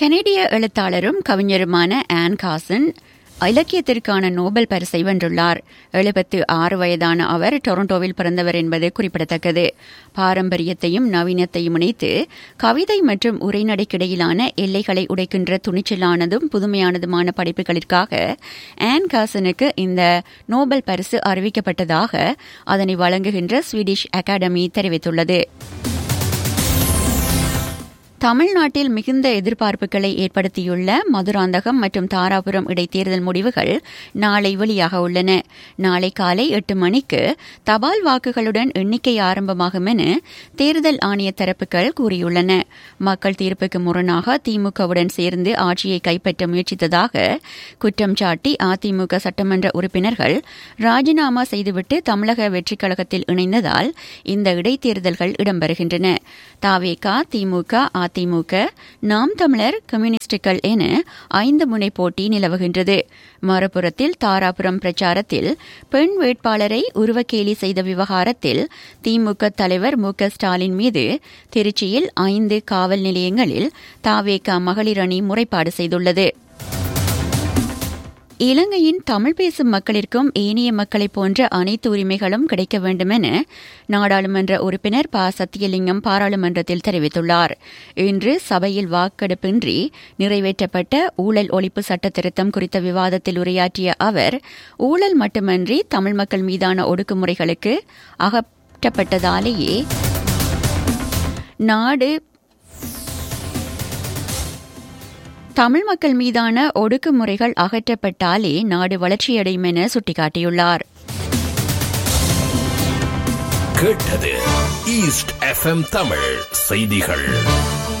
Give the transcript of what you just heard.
கனேடிய எழுத்தாளரும் கவிஞருமான on காசன் இலக்கியத்திற்கான Nobel பரிசை வென்றுள்ளார் எழுபத்து ஆறு வயதான அவர் டொரண்டோவில் பிறந்தவர் என்பது குறிப்பிடத்தக்கது பாரம்பரியத்தையும் நவீனத்தையும் இணைத்து கவிதை மற்றும் உரைநடைக்கிடையிலான எல்லைகளை உடைக்கின்ற துணிச்சலானதும் புதுமையானதுமான படைப்புகளிற்காக ஆன் காசனுக்கு இந்த நோபல் பரிசு அறிவிக்கப்பட்டதாக அதனை வழங்குகின்ற ஸ்வீடிஷ் அகாடமி தெரிவித்துள்ளது தமிழ்நாட்டில் மிகுந்த எதிர்பார்ப்புகளை ஏற்படுத்தியுள்ள மதுராந்தகம் மற்றும் தாராபுரம் இடைத்தேர்தல் முடிவுகள் நாளை வெளியாக உள்ளன நாளை காலை எட்டு மணிக்கு தபால் வாக்குகளுடன் எண்ணிக்கை ஆரம்பமாகும் என தேர்தல் ஆணைய தரப்புகள் கூறியுள்ளன மக்கள் தீர்ப்புக்கு முரணாக திமுகவுடன் சேர்ந்து ஆட்சியை கைப்பற்ற முயற்சித்ததாக குற்றம் சாட்டி அதிமுக சட்டமன்ற உறுப்பினர்கள் ராஜினாமா செய்துவிட்டு தமிழக வெற்றிக் கழகத்தில் இணைந்ததால் இந்த இடைத்தேர்தல்கள் இடம்பெறுகின்றன தாவேகா திமுக அதிமுக நாம் தமிழர் கம்யூனிஸ்டுகள் என ஐந்து முனை போட்டி நிலவுகின்றது மறுபுறத்தில் தாராபுரம் பிரச்சாரத்தில் பெண் வேட்பாளரை உருவக்கேலி செய்த விவகாரத்தில் திமுக தலைவர் மு ஸ்டாலின் மீது திருச்சியில் ஐந்து காவல் நிலையங்களில் தாவேகா மகளிர் அணி முறைப்பாடு செய்துள்ளது இலங்கையின் தமிழ் பேசும் மக்களிற்கும் ஏனைய மக்களைப் போன்ற அனைத்து உரிமைகளும் கிடைக்க வேண்டும் என நாடாளுமன்ற உறுப்பினர் ப சத்தியலிங்கம் பாராளுமன்றத்தில் தெரிவித்துள்ளார் இன்று சபையில் வாக்கெடுப்பின்றி நிறைவேற்றப்பட்ட ஊழல் ஒழிப்பு சட்ட திருத்தம் குறித்த விவாதத்தில் உரையாற்றிய அவர் ஊழல் மட்டுமன்றி தமிழ் மக்கள் மீதான ஒடுக்குமுறைகளுக்கு அகற்றப்பட்டதாலேயே நாடு தமிழ் மக்கள் மீதான ஒடுக்குமுறைகள் அகற்றப்பட்டாலே நாடு வளர்ச்சியடையும் என சுட்டிக்காட்டியுள்ளார் கேட்டது ஈஸ்ட் எஃப்எம் தமிழ் செய்திகள்